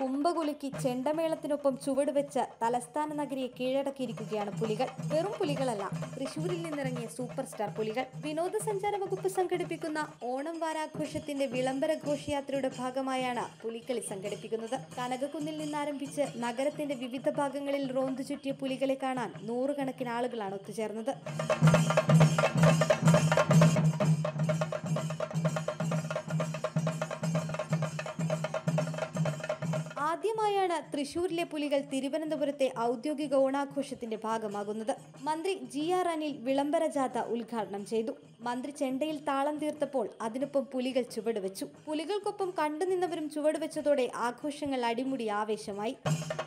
കുംഭകുലുക്കി ചെണ്ടമേളത്തിനൊപ്പം ചുവടുവെച്ച് തലസ്ഥാന നഗരിയെ കീഴടക്കിയിരിക്കുകയാണ് പുലികൾ വെറും പുലികളല്ല തൃശൂരിൽ നിന്നിറങ്ങിയ സൂപ്പർ സ്റ്റാർ പുലികൾ വിനോദസഞ്ചാര വകുപ്പ് സംഘടിപ്പിക്കുന്ന ഓണം വാരാഘോഷത്തിന്റെ വിളംബര ഘോഷയാത്രയുടെ ഭാഗമായാണ് പുലിക്കളി സംഘടിപ്പിക്കുന്നത് കനകക്കുന്നിൽ നിന്നാരംഭിച്ച് നഗരത്തിന്റെ വിവിധ ഭാഗങ്ങളിൽ റോന്തു ചുറ്റിയ പുലികളെ കാണാൻ നൂറുകണക്കിന് ആളുകളാണ് ഒത്തുചേർന്നത് ആദ്യമായാണ് തൃശൂരിലെ പുലികൾ തിരുവനന്തപുരത്തെ ഔദ്യോഗിക ഓണാഘോഷത്തിന്റെ ഭാഗമാകുന്നത് മന്ത്രി ജി ആർ അനിൽ വിളംബര ജാഥ ഉദ്ഘാടനം ചെയ്തു മന്ത്രി ചെണ്ടയിൽ താളം തീർത്തപ്പോൾ അതിനൊപ്പം പുലികൾ ചുവടുവെച്ചു പുലികൾക്കൊപ്പം കണ്ടുനിന്നവരും ചുവടുവെച്ചതോടെ ആഘോഷങ്ങൾ അടിമുടി ആവേശമായി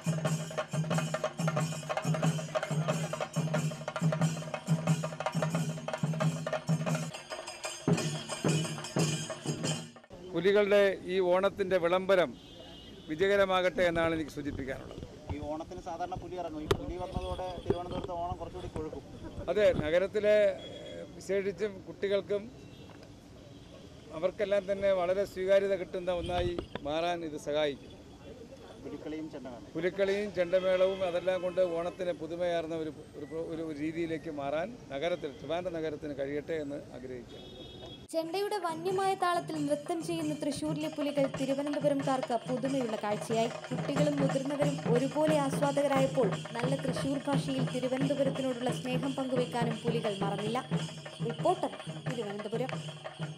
പുലികളുടെ ഈ ഓണത്തിൻ്റെ വിളംബരം വിജയകരമാകട്ടെ എന്നാണ് എനിക്ക് സൂചിപ്പിക്കാനുള്ളത് ഈ ഓണത്തിന് സാധാരണ പുലി ഇറങ്ങും ഈ പുലി വന്നതോടെ തിരുവനന്തപുരത്ത് ഓണം കുറച്ചുകൂടി കൊഴുക്കും അതെ നഗരത്തിലെ ഏഹ്, വിശേഷിച്ചും കുട്ടികൾക്കും അവർക്കെല്ലാം തന്നെ വളരെ സ്വീകാര്യത കിട്ടുന്ന ഒന്നായി മാറാൻ ഇത് സഹായിക്കും പുലിക്കളിയും ചെണ്ടമേളയും പുലിക്കളിയും ചെണ്ടമേളവും അതെല്ലാം കൊണ്ട് ഓണത്തിന് പുതുമയാർന്ന ഒരു ഒരു പ്ര- ഒരു ഒരു രീതിയിലേക്ക് മാറാൻ നഗരത്തിൽ ട്രിവാൻഡ്രം നഗരത്തിന് കഴിയട്ടെ എന്ന് ആഗ്രഹിക്കുന്നു ചെണ്ടയുടെ വന്യമായ താളത്തിൽ നൃത്തം ചെയ്യുന്ന തൃശൂരിലെ പുലികൾ തിരുവനന്തപുരംകാർക്ക് പുതുമയുള്ള കാഴ്ചയായി കുട്ടികളും മുതിർന്നവരും ഒരുപോലെ ആസ്വാദകരായപ്പോൾ നല്ല തൃശൂർ ഭാഷയിൽ തിരുവനന്തപുരത്തിനോടുള്ള സ്നേഹം പങ്കുവെക്കാനും പുലികൾ മറന്നില്ല റിപ്പോർട്ടർ തിരുവനന്തപുരം